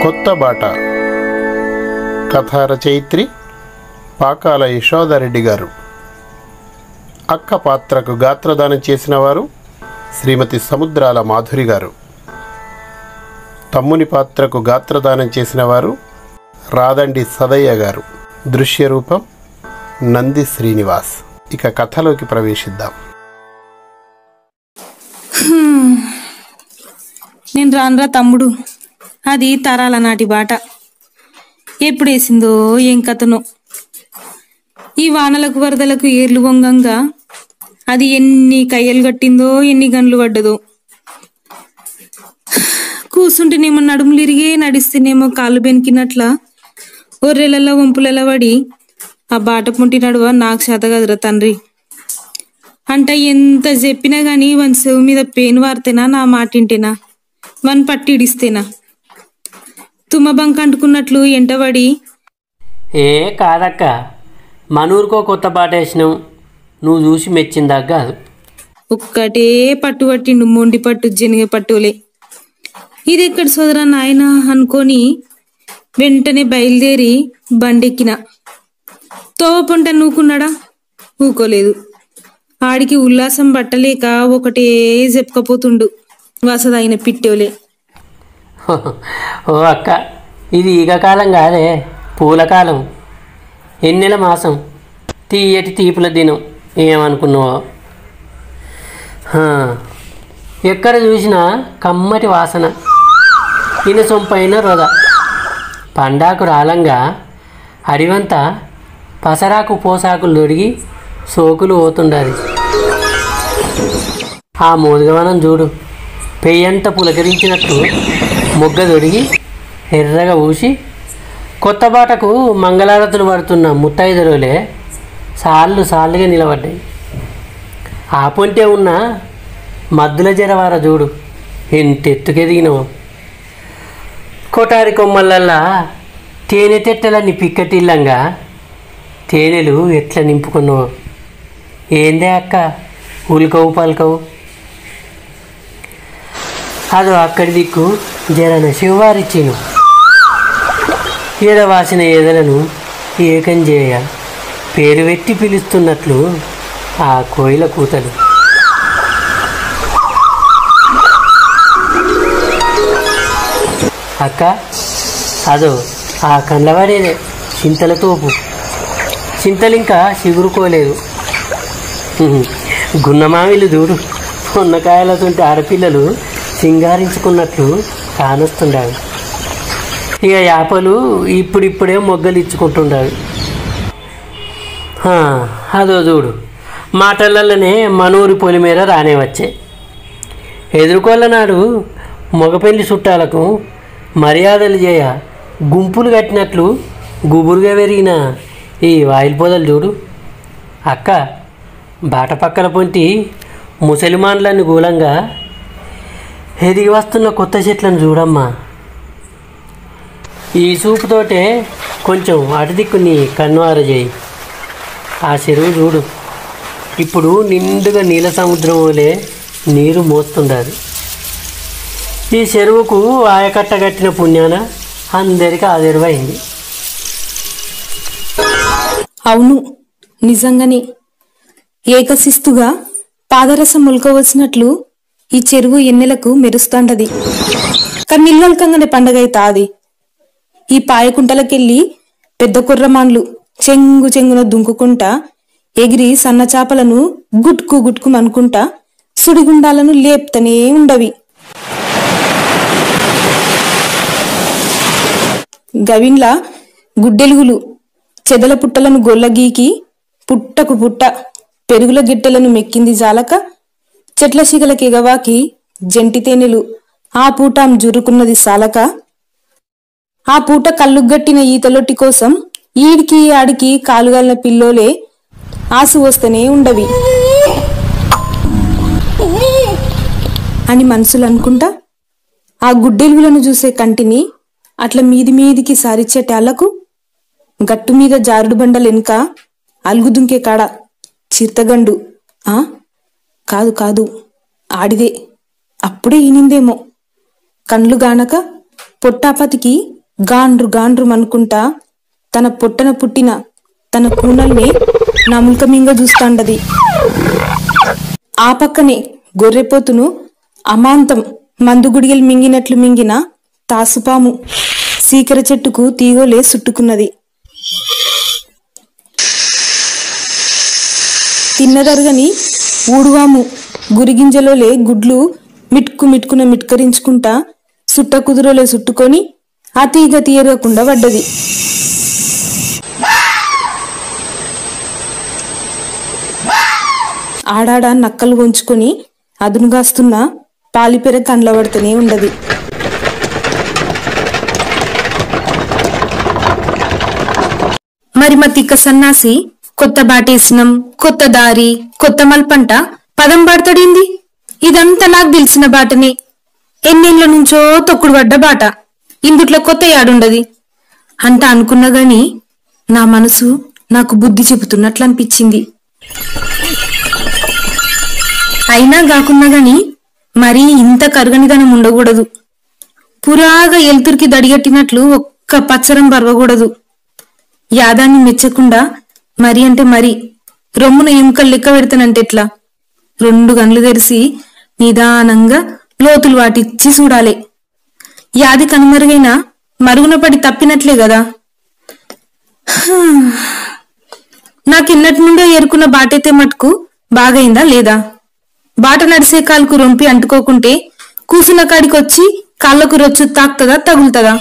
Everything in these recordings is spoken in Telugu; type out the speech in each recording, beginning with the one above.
కొత్త బాట కథ రచయిత్రి పాకాల యశోదారెడ్డి గారు అక్క పాత్రకు గాత్రదానం చేసిన వారు శ్రీమతి సముద్రాల మాధురి గారు తమ్ముని పాత్రకు గాత్రదానం చేసిన వారు రాదండి సదయ్య గారు దృశ్య రూపం నంది శ్రీనివాస్ ఇక కథలోకి ప్రవేశిద్దాం నేను రానురా తమ్ముడు అది తరాల నాటి బాట ఎప్పుడు వేసిందో ఏం కథనో ఈ వానలకు వరదలకు ఏర్లు వంగంగా అది ఎన్ని కయ్యలు కట్టిందో ఎన్ని గన్లు పడ్డదో కూసుంటేనేమో నడుములు ఇరిగే నడిస్తేనేమో కాళ్ళు బెనికినట్ల ఒర్రెలలో వంపులలో పడి ఆ బాట పుంటి నడువ నాకు చేత కదరా తండ్రి అంట ఎంత చెప్పినా గాని వన్ చెవు మీద పేను వారితేనా నా మాటింటేనా వన్ పట్టి ఇడిస్తేనా తుమ్మ బంక అంటుకున్నట్లు ఎంటబడి ఏ కాదక్క మనూరుకో కొత్త పాట వేసినావు నువ్వు చూసి మెచ్చిందాక కాదు ఒక్కటే పట్టు పట్టిండు మొండి పట్టు జనిగే పట్టులే ఇది ఎక్కడ సోదరా నాయన అనుకొని వెంటనే బయలుదేరి బండెక్కిన తోవపంట నూకున్నాడా ఊకోలేదు ఆడికి ఉల్లాసం పట్టలేక ఒకటే చెప్పుకపోతుండు వసదైన పిట్టోలే ఓ అక్క ఇది ఈగ కాలం కాదే పూల కాలం ఎన్నెల మాసం తీయటి తీపుల దినం ఏమనుకున్నావో హా, ఎక్కడ చూసినా కమ్మటి వాసన ఇనసొంపైన రొద పండాకు రాలంగా అడివంతా పసరాకు పోసాకులు దొడిగి సోకులు పోతుండాలి ఆ మోదుగవనం చూడు పెయ్యంత పులకరించినట్టు మొగ్గ దొడిగి ఎర్రగా ఊసి కొత్త బాటకు మంగళారతులు పడుతున్న ముత్తైదరులే సాళ్ళు సాళ్ళుగా నిలబడ్డాయి ఆ పొంటే ఉన్న మద్దుల జరవార చూడు ఎంత ఎత్తుకెదిగినావు కొటారి కొమ్మలల్లా తేనె తెట్టలన్నీ పిక్కటిల్లంగా తేనెలు ఎట్లా నింపుకున్నావు ఏందే అక్క ఉల్కవు పలకవు అదో అక్కడి దిక్కు జరన శివవారిచ్చిను ఈడవాసిన ఎదలను ఏకం చేయ పేరు పెట్టి పిలుస్తున్నట్లు ఆ కోయిల కూతలు అక్క అదో ఆ కండ్లవాడేదే చింతల తోపు చింతలింకా చిగురుకోలేదు హ్మ్. గున్నమామిలు చూడు ఉన్నకాయలతోటి ఆడపిల్లలు సింగారించుకున్నట్లు కానొస్తుండావి ఇక యాపలు ఇప్పుడిప్పుడే మొగ్గలు ఇచ్చుకుంటుండావి హా, అదో చూడు మాటలలోనే మనూరి పొలి మీద రానే వచ్చే ఎదుర్కొల్ల నాడు మగపెళ్లి చుట్టాలకు మర్యాదలు చేయ గుంపులు కట్టినట్లు గుబురుగా పెరిగిన ఈ వాయిల్ పొదలు చూడు అక్క బాట పక్కన పొంటి ముసలిమాన్లని గూలంగా ఎదిగి వస్తున్న కొత్త చెట్లను చూడమ్మా ఈ సూపుతోటే కొంచెం అటు దిక్కు నీ కన్నువార చేయి ఆ చెరువు చూడు ఇప్పుడు నిండుగా నీల సముద్రం వలె నీరు మోస్తుండాలి ఈ చెరువుకు ఆయకట్ట కట్టిన పుణ్యాన అందరికీ ఆదెరువైంది అవును నిజంగానే ఏకశిస్తుగా పాదరసం ములకవలసినట్లు ఈ చెరువు ఎన్నెలకు మెరుస్తాండది కానీ నిల్లల్కంగానే పండగ అవుతాది ఈ పాయకుంటలకెళ్ళి పెద్ద కుర్రమాన్లు చెంగు చెంగున దుంకుకుంటా ఎగిరి సన్న చేపలను గుట్కు గుట్కు అనుకుంటా సుడిగుండాలను లేపుతనే ఉండవి గవిన్లా గుడ్డెలుగులు చెదల పుట్టలను గొల్లగీకి పుట్టకు పుట్ట పెరుగుల గిట్టెలను మెక్కింది జాలక చెట్ల శిగలకి ఎగవాకి జంటి తేనెలు ఆ పూట జురుకున్నది సాలక ఆ పూట కళ్ళుగట్టిన ఈతలొట్టి కోసం ఈడికి ఆడికి కాలుగాలిన పిల్లోలే ఆసు వస్తూనే ఉండవి అని మనసులు అనుకుంటా ఆ గుడ్డెలుగులను చూసే కంటిని అట్లా మీది మీదికి సారిచ్చేటాళ్లకు గట్టు మీద జారుడు బండలు వెనుక అలుగుదుంకే కాడ చిర్తగండు ఆ కాదు కాదు ఆడిదే అప్పుడే ఈనిందేమో కండ్లు గానక పొట్టాపతికి గాండ్రు గాండ్రు అనుకుంటా తన పొట్టన పుట్టిన తన కూనల్ని నముల్కమింగ చూస్తాండది ఆ పక్కనే గొర్రెపోతును అమాంతం మందుగుడిగలు మింగినట్లు మింగిన తాసుపాము సీకర చెట్టుకు తీగోలే సుట్టుకున్నది తిన్నదరగని ఊడువాము గురిగింజలోలే గుడ్లు మిట్కు మిట్కున మిట్కరించుకుంటా సుట్ట కుదురోలే సుట్టుకొని ఆ తీగ తీయరకుండా పడ్డది ఆడాడ నక్కలు వంచుకొని అదునుగాస్తున్న పాలిపెర కండ్లబడుతూనే ఉండది మరి మా తిక్క సన్నాసి కొత్త బాటేసినం కొత్త దారి కొత్త మల్పంట పదం పాడతాడింది ఇదంతా నాకు తెలిసిన బాటనే ఎన్నేళ్ల నుంచో తొక్కుడు పడ్డ బాట ఇందుట్లో కొత్త యాడుండది అంట అనుకున్నా గాని నా మనసు నాకు బుద్ధి చెబుతున్నట్లు అనిపించింది అయినా కాకున్నా గాని మరీ ఇంత కరుగనిదనం ఉండకూడదు పురాగా ఎలుతురికి దడిగట్టినట్లు ఒక్క పచ్చరం బరవకూడదు యాదాన్ని మెచ్చకుండా మరి అంటే మరి రొమ్మున ఎముకలు లెక్క పెడతానంటే ఎట్లా రెండు గండ్లు తెరిసి నిదానంగా లోతులు వాటిచ్చి చూడాలి యాది కనుమరుగైన మరుగున పడి తప్పినట్లే కదా హ్మ్. నాకిన్నటి నుండే ఏరుకున్న బాటైతే మటుకు బాగైందా లేదా బాట నడిసే కాలుకు రొంపి అంటుకోకుంటే కూసున్న కాడికొచ్చి కాళ్ళకు రొచ్చు తాకుతుందా తగులుతుందా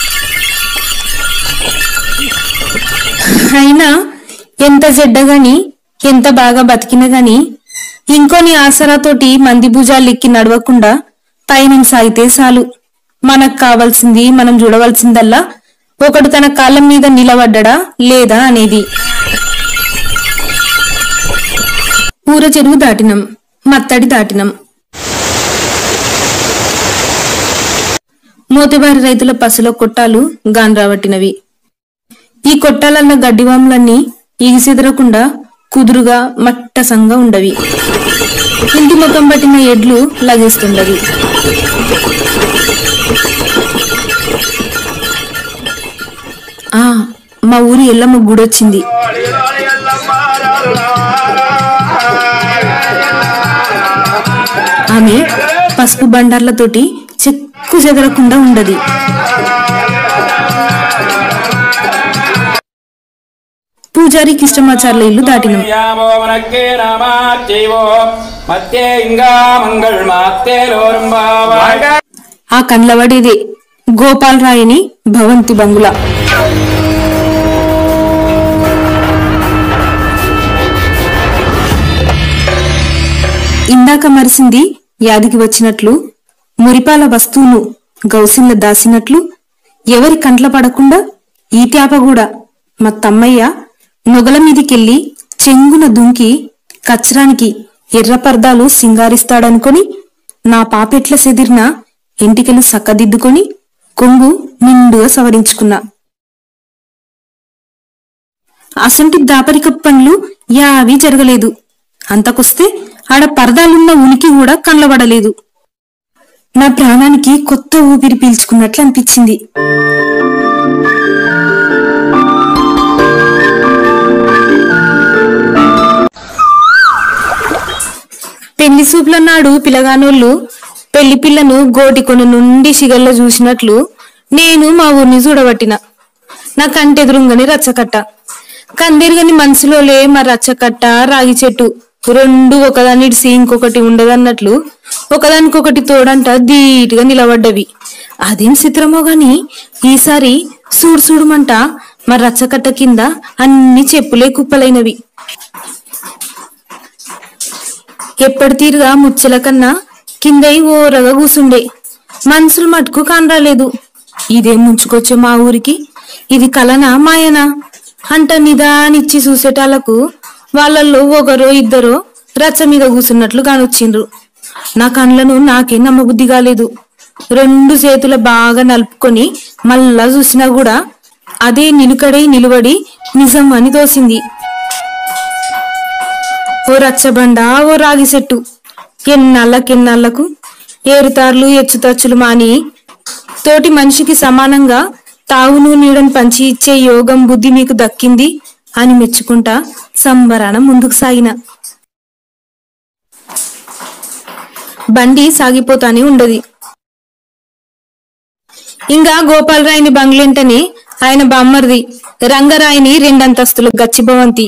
అయినా ఎంత చెడ్డగాని ఎంత బాగా బతికినా గాని ఇంకోని ఆసరాతోటి మంది భుజాలు ఎక్కి నడవకుండా పయనం సాగితే చాలు మనకు కావాల్సింది మనం చూడవలసిందల్లా ఒకడు తన కాళ్ళ మీద నిలబడ్డా లేదా అనేది ఊర చెరువు దాటినం మత్తడి దాటినం మోతెబారి రైతుల పసుల కొట్టాలు గాన్ రాబట్టినవి ఈ కొట్టాలన్న గడ్డివాములన్నీ ఇగిసెదరకుండా కుదురుగా మట్టసంగా ఉండవి ఇంటి ముఖం పట్టిన ఎడ్లు లగేస్తుండవి ఆ మా ఊరి ఎల్లమ్మ గుడొచ్చింది ఆమె పసుపు బండార్లతోటి చెక్కు చెదరకుండా ఉండది పూజారి కిష్టమాచార్ల ఇల్లు దాటినం యామో మనకే నామాత్యైవో మధ్యే ఇంగా మంగళ్ మాత్తేలోరంబావ ఆ కండ్లవడేదే గోపాల్ రాయని భవంతి బంగుల ఇందాక మరిసింది యాదికి వచ్చినట్లు మురిపాల వస్తువును గౌసిల్ల దాసినట్లు ఎవరి కంట్ల పడకుండా ఈ ట్యాప కూడా మా తమ్మయ్య నొగల మీదికెళ్ళి చెంగున దుంకి కచ్చరానికి ఎర్ర పర్దాలు సింగారిస్తాడనుకొని నా పాపెట్ల సెదిరిన ఎంటికలు సక్కదిద్దుకొని కొంగు నిండుగా సవరించుకున్నా అసంటి దాపరిక పనులు యావి జరగలేదు అంతకొస్తే ఆడ పరదాలున్న ఉనికి కూడా కనబడలేదు నా ప్రాణానికి కొత్త ఊపిరి పీల్చుకున్నట్లు అనిపించింది పెళ్లి సూపుల నాడు పిలగానోళ్ళు పెళ్లి పిల్లను గోటి కొన నుండి సిగల్లో చూసినట్లు నేను మా ఊరిని చూడబట్టిన నా కంటెదురుంగని రచ్చకట్ట కందెరుగని మనసులోలే మా రచ్చకట్ట రాగి చెట్టు రెండు ఒకదానిడిసి ఇంకొకటి ఉండదన్నట్లు ఒకదానికొకటి తోడంట ధీటుగా నిలబడ్డవి అదేం చిత్రమో గాని ఈసారి సూడు సూడుమంట మా రచ్చకట్ట కింద అన్ని చెప్పులే కుప్పలైనవి ఎప్పటి తీరుగా ముచ్చల కన్నా కిందై ఓరగా కూసుండే మనుషులు మటుకు కానరాలేదు ఇదే ముంచుకొచ్చే మా ఊరికి ఇది కలనా మాయనా అంట నిదానిచ్చి చూసేటాలకు వాళ్ళల్లో ఒకరో ఇద్దరో రచ్చ మీద కూసున్నట్లు కానొచ్చిండ్రు నా కండ్లను నాకే నమ్మబుద్ధి కాలేదు రెండు చేతుల బాగా నలుపుకొని మళ్ళా చూసినా కూడా అదే నిలుకడై నిలువడి నిజం అని తోసింది ఓ రచ్చబండ ఓ రాగి చెట్టు ఎన్నాళ్ళకెన్నాళ్లకు ఏరుతార్లు ఎచ్చుతచ్చులు మాని తోటి మనిషికి సమానంగా తావును నీడను పంచి ఇచ్చే యోగం బుద్ధి మీకు దక్కింది అని మెచ్చుకుంటా సంబరాన ముందుకు సాగిన బండి సాగిపోతానే ఉండదు ఇంకా గోపాలరాయిని బంగ్లేంటని ఆయన బామ్మర్ది రంగరాయిని రెండంతస్తులు గచ్చిభవంతి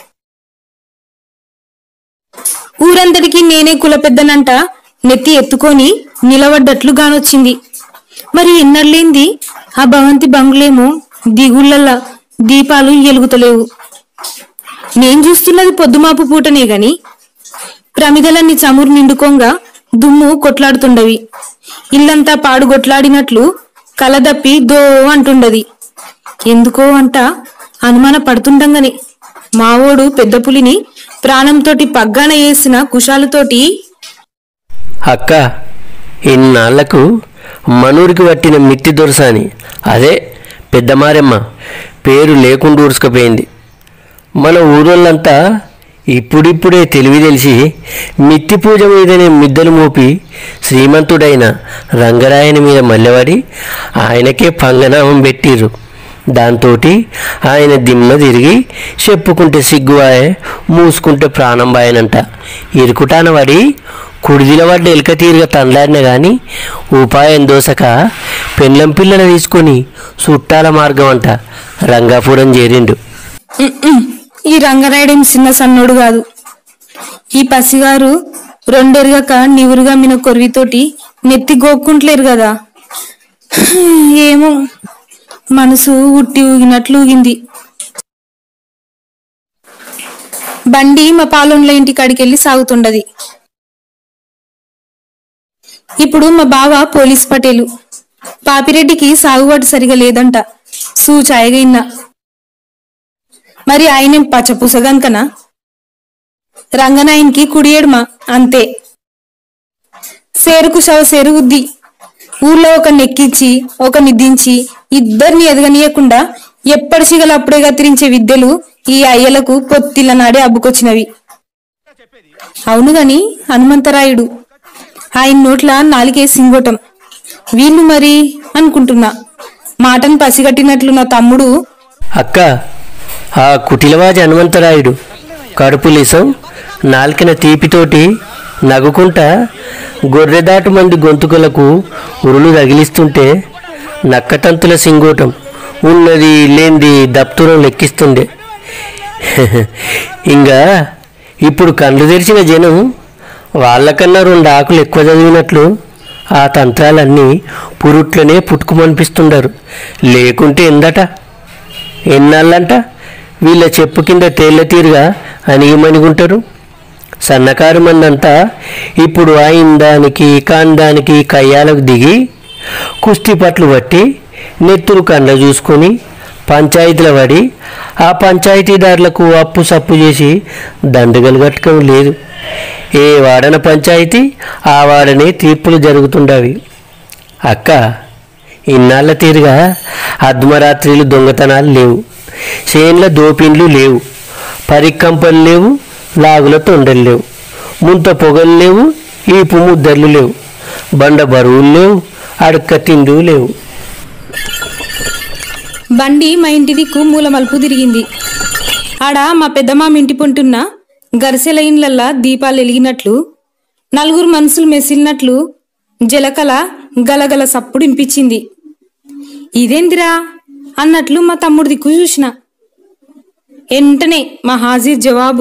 ఊరందరికీ నేనే కుల పెద్దనంట నెత్తి ఎత్తుకొని నిలబడ్డట్లు గానొచ్చింది మరి ఎన్నడలేంది ఆ భవంతి బంగులేమో దిగుళ్ళల్లా దీపాలు ఎలుగుతలేవు నేను చూస్తున్నది పొద్దుమాపు పూటనే గాని ప్రమిదలన్నీ చమురు నిండుకోంగా దుమ్ము కొట్లాడుతుండవి ఇల్లంతా పాడు కొట్లాడినట్లు కలదప్పి దో అంటుండది ఎందుకో అంట అనుమాన పడుతుండగానే మావోడు పెద్ద పులిని ప్రాణంతోటి పగ్గాన వేసిన కుశాలతోటి అక్క ఇన్నాళ్లకు మనూరికి పట్టిన మిట్టి దొరసాని అదే పెద్దమారెమ్మ పేరు లేకుండా ఊరుసుకుపోయింది మన ఊరోళ్ళంతా ఇప్పుడిప్పుడే తెలివి తెలిసి మిత్తి పూజ మీదనే మిద్దలు మోపి శ్రీమంతుడైన రంగరాయని మీద మల్లెవాడి ఆయనకే పంగనామం పెట్టిర్రు దాంతోటి ఆయన దిమ్మ తిరిగి చెప్పుకుంటే సిగ్గువాయే మూసుకుంటే ప్రాణం బాయనంట ఇరుకుటాన పడి కుడిదిల పడ్డ ఎలుక తీరుగా తండ్లాడిన గాని ఉపాయం దోసక పెళ్ళం పిల్లలు తీసుకొని చుట్టాల మార్గం అంట రంగాపురం చేరిండు "ఉమ్మ్, ఈ రంగరాయుడేం చిన్న సన్నోడు కాదు ఈ పసిగారు రెండెరగక నివురుగా మిన కొరివితోటి నెత్తి గోక్కుంటలేరు కదా ఏమో మనసు ఉట్టి ఊగినట్లు ఊగింది బండి మా పాలొండ్ల ఇంటి కాడికెళ్ళి సాగుతుండది ఇప్పుడు మా బావ పోలీస్ పటేలు పాపిరెడ్డికి సాగుబాటు సరిగా లేదంట సూచాయగా ఇన్నా మరి ఆయనేం పచ్చపూసగనుకనా రంగనాయన్కి కుడియేడుమా అంతే సేరుకు శవ సేరుగుద్ది ఊర్లో ఒక నెక్కించి ఒకని దించి ఇద్దరిని ఎదగనీయకుండా ఎప్పటి సిగలు అప్పుడే కత్తిరించే విద్యలు ఈ అయ్యలకు పొత్తిల నాడే అబ్బుకొచ్చినవి అవును గాని హనుమంతరాయుడు ఆయన నోట్ల నాలికే సింగోటం వీళ్ళు మరి అనుకుంటున్నా మాటను పసిగట్టినట్లు నా తమ్ముడు అక్క ఆ కుటిలవాజి హనుమంతరాయుడు కడుపు లిసం నాల్కిన తీపితోటి నగుకుంటా గొర్రెదాటు మంది గొంతుకలకు ఉరులు తగిలిస్తుంటే నక్కతంతుల సింగోటం ఉన్నది లేంది దప్తురం లెక్కిస్తుండే ఇంకా ఇప్పుడు కళ్ళు తెరిచిన జనం వాళ్ళకన్నా రెండు ఆకులు ఎక్కువ చదివినట్లు ఆ తంత్రాలన్నీ పురుట్లనే పుట్టుకుమనిపిస్తుండరు లేకుంటే ఎందట ఎన్నాళ్ళంట వీళ్ళ చెప్పు కింద తేళ్ల తీరుగా అనిగిమణిగుంటారు సన్నకారు మందంతా ఇప్పుడు ఆయిందానికి కాందానికి కయ్యాలకు దిగి కుస్తీ పట్లు పట్టి నెత్తురు కండ్ల చూసుకొని పంచాయతీల పడి ఆ పంచాయతీదారులకు అప్పు సప్పు చేసి దండగలు కట్టడం లేదు ఏ వాడన పంచాయతీ ఆ వాడనే తీర్పులు జరుగుతుండవి అక్క ఇన్నాళ్ళ తీరుగా అర్ధమరాత్రిలు దొంగతనాలు లేవు చేన్ల దోపిన్లు లేవు పరికంపలు లేవు లాగుల తొండలు లేవు ముంత పొగలు లేవు ఈపు ముద్దర్లు లేవు బండ బరువులు లేవు అడక్క తిండు లేవు బండి మా ఇంటి దిక్కు మూల మలుపు తిరిగింది ఆడ మా పెద్దమామ ఇంటి పొంటున్న గరిసెల ఇండ్లల్లా దీపాలు వెలిగినట్లు నలుగురు మనుషులు మెసిలినట్లు జలకల గలగల సప్పుడు వినిపించింది ఇదేందిరా అన్నట్లు మా తమ్ముడి దిక్కు చూసిన వెంటనే మా హాజీర్ జవాబు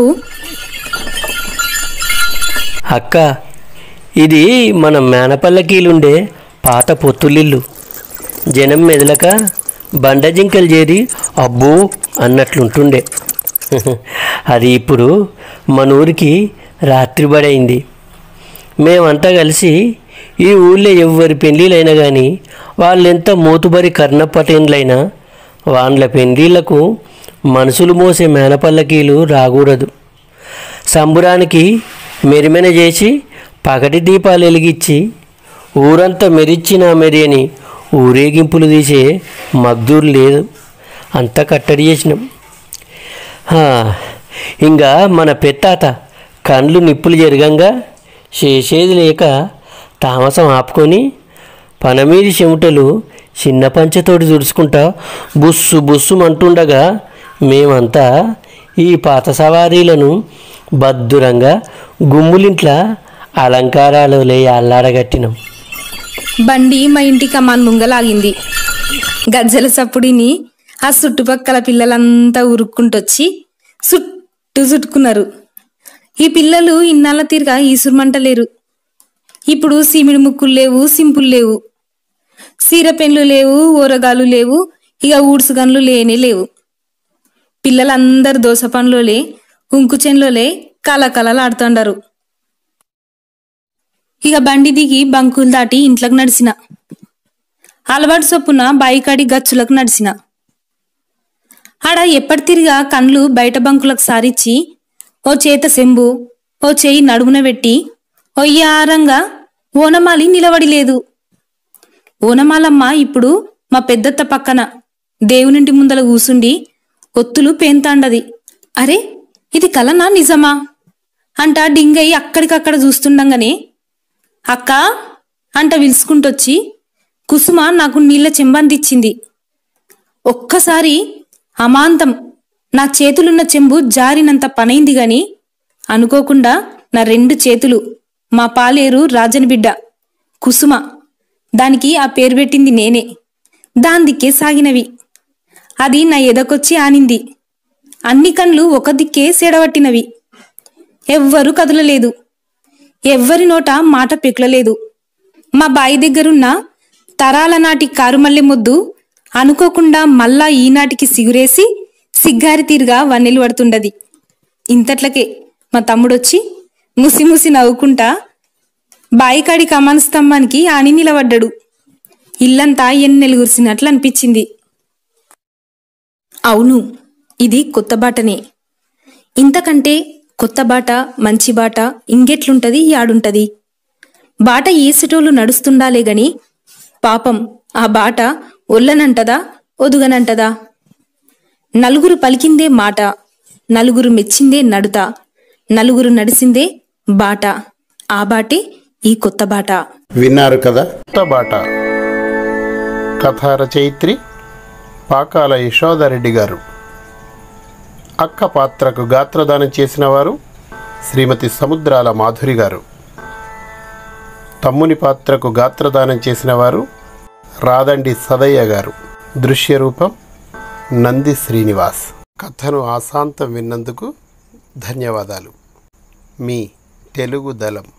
అక్క ఇది మన మేనపల్లకీలుండే పాత పొత్తులిల్లు జనం మెదలక బండ జింకలు చేరి అబ్బో అన్నట్లుంటుండే అది ఇప్పుడు మన ఊరికి రాత్రి బడైంది మేమంతా కలిసి ఈ ఊళ్ళో ఎవ్వరి పెళ్ళిళ్ళైనా కానీ వాళ్ళెంత మోతుబరి కర్ణపటేన్లైనా వాళ్ళ పెళ్ళిళ్ళకు మనుషులు మోసే మేనపల్లకీలు రాకూడదు సంబురానికి మెరిమెన చేసి పగటి దీపాలు వెలిగించి ఊరంతా మెరిచిన మెరియని ఊరేగింపులు తీసే మగ్దూరు లేదు అంతా కట్టడి చేసినాం హా, ఇంకా మన పెత్తాత కండ్లు నిప్పులు జరగంగా చేసేది లేక తామసం ఆపుకొని పనమీది చెమటలు చిన్న పంచతోటి తుడుచుకుంటా బుస్సు బుస్సు అంటుండగా మేమంతా ఈ పాత సవారీలను భద్దురంగా గుమ్ములింట్ల అలంకారాలు లే అల్లాడగట్టినాం బండి మా ఇంటి కమాన్ ముంగలాగింది గజ్జల సప్పుడిని ఆ చుట్టుపక్కల పిల్లలంతా ఉరుక్కుంటొచ్చి చుట్టూ చుట్టుకున్నారు ఈ పిల్లలు ఇన్నాళ్ళ తీరుగా ఈసురుమంటలేరు ఇప్పుడు సీమిడి ముక్కులు లేవు సింపుల్ లేవు సీర పెన్లు లేవు ఊరగాలు లేవు ఇక ఊడ్సు గన్లు లేనే లేవు పిల్లలందరు దోస పండ్లోలే ఉంకు చెన్లోలే కలకలలాడుతుండారు ఇక బండి దిగి బంకులు దాటి ఇంట్లోకి నడిచిన అలవాటు చొప్పున బాయికాడి గచ్చులకు నడిచిన ఆడ ఎప్పటి తిరిగా కండ్లు బయట బంకులకు సారిచ్చి ఓ చేత సెంబు ఓ చేయి నడుమున పెట్టి ఒయ్యారంగా ఓనమాలి నిలబడి లేదు ఓనమాలమ్మ ఇప్పుడు మా పెద్దత్త పక్కన దేవునింటి ముందల కూసుండి ఒత్తులు పేంతాండది అరే ఇది కలనా నిజమా అంట డింగయ్య అక్కడికక్కడ చూస్తుండగానే అక్క అంట పిలుచుకుంటొచ్చి కుసుమ నాకు నీళ్ళ చెంబందిచ్చింది ఒక్కసారి అమాంతం నా చేతులున్న చెంబు జారినంత పనైంది గాని అనుకోకుండా నా రెండు చేతులు మా పాలేరు రాజని బిడ్డ కుసుమ దానికి ఆ పేరు పెట్టింది నేనే దాని దిక్కే సాగినవి అది నా ఎదకొచ్చి ఆనింది అన్ని కండ్లు ఒక దిక్కే సెడవట్టినవి ఎవ్వరూ కదలలేదు ఎవ్వరి నోట మాట పెక్లలేదు మా బాయి దగ్గరున్న తరాల నాటి కారుమల్లె ముద్దు అనుకోకుండా మళ్ళా ఈనాటికి సిగురేసి సిగ్గారి తీరుగా వన్నెలు పడుతుండది ఇంతట్లకే మా తమ్ముడొచ్చి ముసి ముసి నవ్వుకుంటా బాయికాడి కమాన్ స్తంభానికి ఆని నిలబడ్డాడు ఇల్లంతా ఎన్నెలు కురిసినట్లు అనిపించింది అవును ఇది కొత్త బాటనే ఇంతకంటే కొత్త బాట మంచి బాట ఇంకెట్లుంటది యాడుంటది బాట ఏసేటోళ్ళు నడుస్తుండాలే గని పాపం ఆ బాట ఒల్లనంటదా ఒదుగనంటదా నలుగురు పలికిందే మాట నలుగురు మెచ్చిందే నడుత నలుగురు నడిసిందే బాట ఆ బాటే ఈ కొత్త బాట విన్నారు కదా కొత్త బాట కథా రచయిత్రి పాకాల యశోదారెడ్డి గారు అక్క పాత్రకు గాత్రదానం చేసిన వారు శ్రీమతి సముద్రాల మాధురి గారు తమ్ముని పాత్రకు గాత్రదానం చేసిన వారు రాదండి సదయ్య గారు దృశ్య రూపం నంది శ్రీనివాస్ కథను ఆశాంతం విన్నందుకు ధన్యవాదాలు మీ తెలుగు దళం